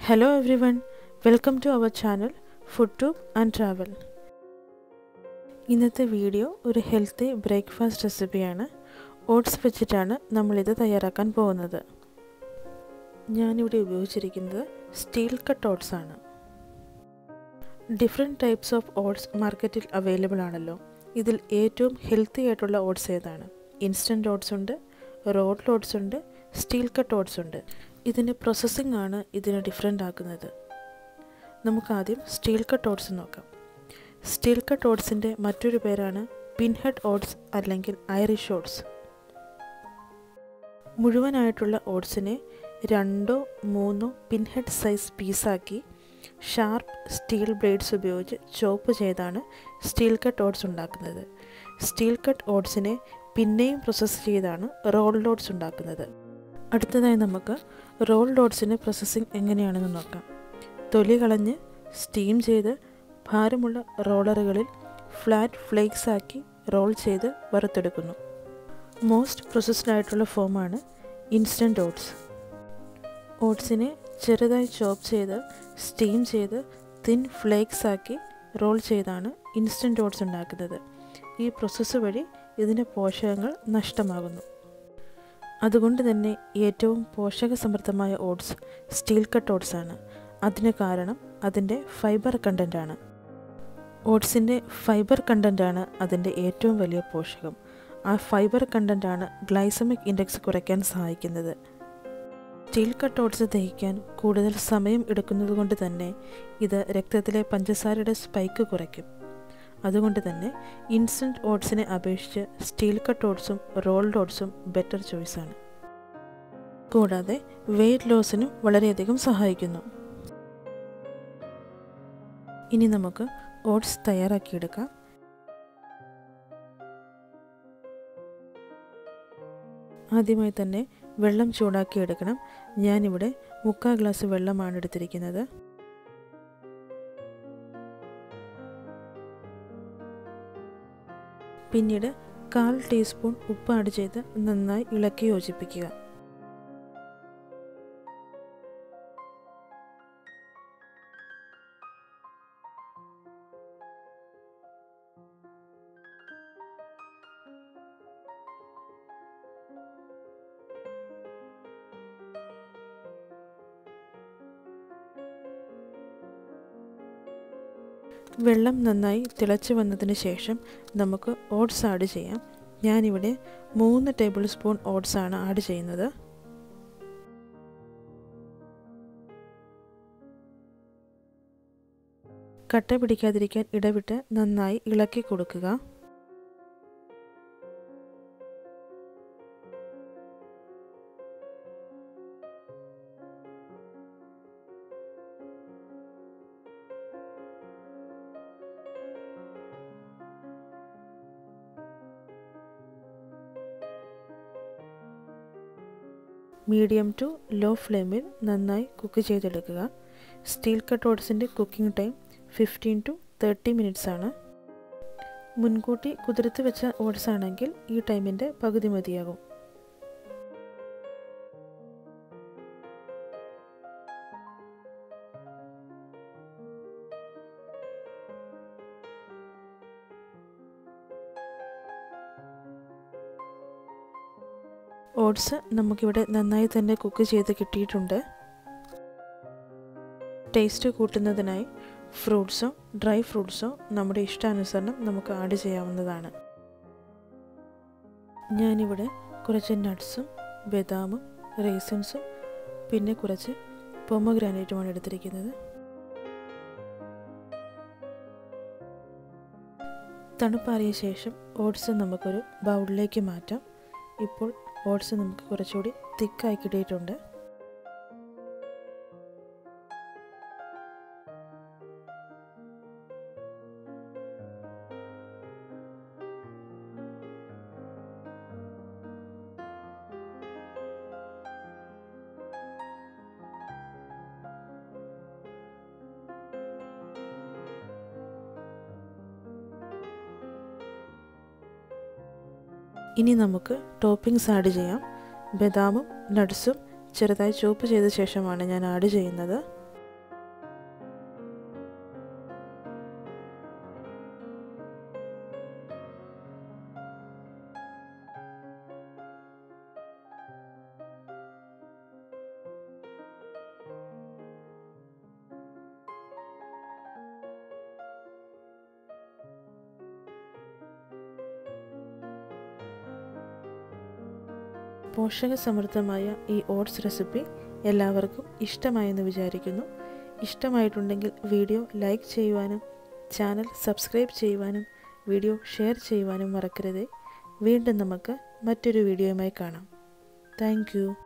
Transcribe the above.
Hello everyone, welcome to our channel food tube and travel ഇന്നത്തെ video ഒരു healthy breakfast റെസിപ്പിയാണ് oats വെച്ചിട്ടാണ് നമ്മളിത് തയ്യാറാക്കാൻ പോകുന്നത് ഞാനിവിടെ ഉപയോഗിച്ചിരിക്കുന്നത് സ്റ്റീൽ കട്ട് ഓട്സ് ആണ് ഡിഫറെൻറ്റ് ടൈപ്സ് ഓഫ് ഓട്സ് മാർക്കറ്റിൽ അവൈലബിൾ ആണല്ലോ ഇതിൽ ഏറ്റവും ഹെൽത്തി ആയിട്ടുള്ള ഓട്സ് ഏതാണ് ഇൻസ്റ്റൻറ്റ് ഓട്സ് ഉണ്ട് റോഡ് ഓട്സ് ഉണ്ട് സ്റ്റീൽ കട്ട് ഓട്സ് ഉണ്ട് ഇതിൻ്റെ പ്രോസസ്സിംഗ് ആണ് ഇതിനെ ഡിഫറെൻ്റ് ആക്കുന്നത് നമുക്കാദ്യം സ്റ്റീൽ കട്ട് ഓട്സ് നോക്കാം സ്റ്റീൽ കട്ട് ഓട്സിൻ്റെ മറ്റൊരു പേരാണ് പിൻഹെഡ് ഓട്സ് അല്ലെങ്കിൽ ഐറിഷ് ഓട്സ് മുഴുവനായിട്ടുള്ള ഓട്സിനെ രണ്ടോ മൂന്നോ പിൻഹെഡ് സൈസ് പീസാക്കി ഷാർപ്പ് സ്റ്റീൽ ബ്ലേഡ്സ് ഉപയോഗിച്ച് ചോപ്പ് ചെയ്താണ് സ്റ്റീൽ കട്ട് ഓട്സ് ഉണ്ടാക്കുന്നത് സ്റ്റീൽ കട്ട് ഓട്സിനെ പിന്നെയും പ്രോസസ്സ് ചെയ്താണ് റോൾഡ് ഓട്സ് ഉണ്ടാക്കുന്നത് അടുത്തതായി നമുക്ക് റോൾഡ് ഓട്സിൻ്റെ പ്രോസസ്സിംഗ് എങ്ങനെയാണെന്ന് നോക്കാം തൊലി കളഞ്ഞ് സ്റ്റീം ചെയ്ത് ഭാരമുള്ള റോളറുകളിൽ ഫ്ലാറ്റ് ഫ്ലേക്സ് ആക്കി റോൾ ചെയ്ത് വറുത്തെടുക്കുന്നു മോസ്റ്റ് പ്രോസസ്ഡ് ആയിട്ടുള്ള ഫോമാണ് ഇൻസ്റ്റൻറ്റ് ഓട്സ് ഓട്സിനെ ചെറുതായി ചോപ്പ് ചെയ്ത് സ്റ്റീം ചെയ്ത് തിൻ ഫ്ലേക്സ് ആക്കി റോൾ ചെയ്താണ് ഇൻസ്റ്റൻറ്റ് ഓട്സ് ഉണ്ടാക്കുന്നത് ഈ പ്രോസസ്സ് വഴി ഇതിൻ്റെ പോഷകങ്ങൾ നഷ്ടമാകുന്നു അതുകൊണ്ട് തന്നെ ഏറ്റവും പോഷകസമൃദ്ധമായ ഓട്സ് സ്റ്റീൽ കട്ട് ഓട്സ് ആണ് അതിന് കാരണം അതിൻ്റെ ഫൈബർ കണ്ടൻ്റാണ് ഓട്സിൻ്റെ ഫൈബർ കണ്ടൻ്റാണ് അതിൻ്റെ ഏറ്റവും വലിയ പോഷകം ആ ഫൈബർ കണ്ടൻ്റാണ് ഗ്ലൈസമിക് ഇൻഡെക്സ് കുറയ്ക്കാൻ സഹായിക്കുന്നത് സ്റ്റീൽ കട്ട് ഓട്സ് ദഹിക്കാൻ കൂടുതൽ സമയം എടുക്കുന്നത് കൊണ്ട് തന്നെ ഇത് രക്തത്തിലെ പഞ്ചസാരയുടെ സ്പൈക്ക് കുറയ്ക്കും അതുകൊണ്ട് തന്നെ ഇൻസ്റ്റൻറ്റ് ഓട്സിനെ അപേക്ഷിച്ച് സ്റ്റീൽ കട്ട് ഓട്സും റോൾഡ് ഓട്സും ബെറ്റർ ചോയ്സാണ് കൂടാതെ വെയ്റ്റ് ലോസിനും വളരെയധികം സഹായിക്കുന്നു ഇനി നമുക്ക് ഓട്സ് തയ്യാറാക്കിയെടുക്കാം ആദ്യമായി തന്നെ വെള്ളം ചൂടാക്കി എടുക്കണം ഞാനിവിടെ മുക്കാൽ ഗ്ലാസ് വെള്ളമാണ് എടുത്തിരിക്കുന്നത് പിന്നീട് കാൽ ടീസ്പൂൺ ഉപ്പ് ആഡ് ചെയ്ത് നന്നായി ഇളക്കി യോജിപ്പിക്കുക വെള്ളം നന്നായി തിളച്ച് വന്നതിന് ശേഷം നമുക്ക് ഓട്സ് ആഡ് ചെയ്യാം ഞാനിവിടെ മൂന്ന് ടേബിൾ സ്പൂൺ ഓട്സ് ആണ് ആഡ് ചെയ്യുന്നത് കട്ട പിടിക്കാതിരിക്കാൻ ഇടവിട്ട് നന്നായി ഇളക്കി കൊടുക്കുക മീഡിയം ടു ലോ ഫ്ലെയിമിൽ നന്നായി കുക്ക് ചെയ്തെടുക്കുക സ്റ്റീൽ കട്ട് ഓട്സിൻ്റെ cooking time fifteen to thirty minutes ആണ് മുൻകൂട്ടി കുതിർത്ത് വെച്ച ഓട്സ് ആണെങ്കിൽ ഈ ടൈമിൻ്റെ പകുതി മതിയാകും ഓട്സ് നമുക്കിവിടെ നന്നായി തന്നെ കുക്ക് ചെയ്ത് കിട്ടിയിട്ടുണ്ട് ടേസ്റ്റ് കൂട്ടുന്നതിനായി ഫ്രൂട്ട്സോ ഡ്രൈ ഫ്രൂട്ട്സോ നമ്മുടെ ഇഷ്ടാനുസരണം നമുക്ക് ആഡ് ചെയ്യാവുന്നതാണ് ഞാനിവിടെ കുറച്ച് നട്ട്സും ബദാമും റേസൻസും പിന്നെ കുറച്ച് പൊമഗ്രാനൈറ്റുമാണ് എടുത്തിരിക്കുന്നത് തണുപ്പാറിയ ശേഷം ഓട്സ് നമുക്കൊരു ബൗളിലേക്ക് മാറ്റാം ഇപ്പോൾ ഓട്സ് നമുക്ക് കുറച്ചുകൂടി തിക്കായി കിട്ടിയിട്ടുണ്ട് ഇനി നമുക്ക് ടോപ്പിംഗ്സ് ആഡ് ചെയ്യാം ബദാമും നട്ട്സും ചെറുതായി ചോപ്പ് ചെയ്ത ശേഷമാണ് ഞാൻ ആഡ് ചെയ്യുന്നത് പോഷകസമൃദ്ധമായ ഈ ഓട്സ് റെസിപ്പി എല്ലാവർക്കും ഇഷ്ടമായെന്ന് വിചാരിക്കുന്നു ഇഷ്ടമായിട്ടുണ്ടെങ്കിൽ വീഡിയോ ലൈക്ക് ചെയ്യുവാനും ചാനൽ സബ്സ്ക്രൈബ് ചെയ്യുവാനും വീഡിയോ ഷെയർ ചെയ്യുവാനും മറക്കരുത് വീണ്ടും നമുക്ക് മറ്റൊരു വീഡിയോയുമായി കാണാം താങ്ക്